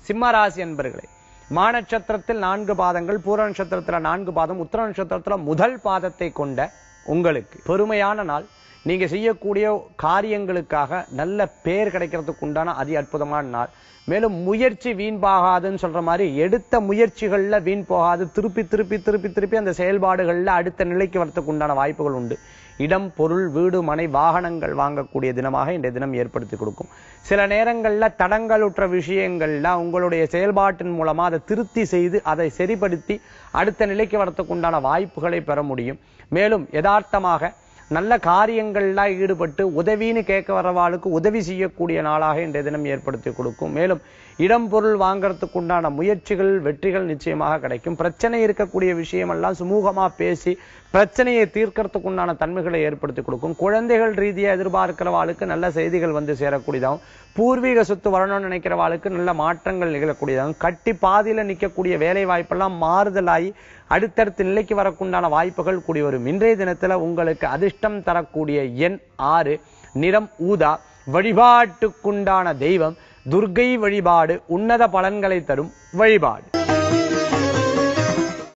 சிம்ம ராசி அன்பர்களே மா நட்சத்திரத்தில் நான்கு பாதங்கள் பூர நட்சத்திரத்துல நான்கு பாதம் உத்தர நட்சத்திரத்துல முதல் பாதத்தை கொண்ட உங்களுக்கு பெருமையான நாள் நீங்க செய்யக்கூடிய காரியங்களுக்காக நல்ல பேர் கிடைக்கிறதுக்கு உண்டான அதி அற்புதமான நாள் மேலும் முயற்சி வீண் போகாதுன்னு சொல்ற மாதிரி எடுத்த முயற்சிகள்ல வீண் போகாது திருப்பி திருப்பி திருப்பி திருப்பி அந்த செயல்பாடுகள்ல அடுத்த நிலைக்கு வரத்துக்கு உண்டான வாய்ப்புகள் உண்டு இடம் பொருள் வீடு மனை வாகனங்கள் வாங்கக்கூடிய தினமாக இன்றைய தினம் ஏற்படுத்தி கொடுக்கும் சில நேரங்கள்ல தடங்களுற்ற விஷயங்கள்ல உங்களுடைய செயல்பாட்டின் மூலமா அதை திருத்தி செய்து அதை சரிப்படுத்தி அடுத்த நிலைக்கு வரத்துக்கு உண்டான வாய்ப்புகளை பெற முடியும் மேலும் யதார்த்தமாக நல்ல காரியங்கள்ல ஈடுபட்டு உதவின்னு கேட்க வரவாளுக்கு உதவி செய்யக்கூடிய நாளாக இன்றைய தினம் ஏற்படுத்தி கொடுக்கும் மேலும் இடம் பொருள் வாங்கறதுக்கு உண்டான முயற்சிகள் வெற்றிகள் நிச்சயமாக கிடைக்கும் பிரச்சனை இருக்கக்கூடிய விஷயமெல்லாம் சுமூகமா பேசி பிரச்சனையை தீர்க்கறதுக்கு உண்டான தன்மைகளை ஏற்படுத்தி கொடுக்கும் குழந்தைகள் ரீதியா எதிர்பார்க்கிறவாளுக்கு நல்ல செய்திகள் வந்து சேரக்கூடியதாகும் பூர்வீக சொத்து வரணும்னு நினைக்கிறவாளுக்கு நல்ல மாற்றங்கள் நிகழக்கூடியதாகும் கட்டி பாதியில நிற்கக்கூடிய வேலை வாய்ப்பெல்லாம் மாறுதலாகி அடுத்தடுத்த நிலைக்கு வரக்குண்டான வாய்ப்புகள் கூடி வரும் இன்றைய தினத்துல உங்களுக்கு அதிர்ஷ்டம் தரக்கூடிய எண் ஆறு நிறம் ஊதா வழிபாட்டுக்குண்டான தெய்வம் துர்க்கை வழிபாடு உன்னத பலன்களை தரும் வழிபாடு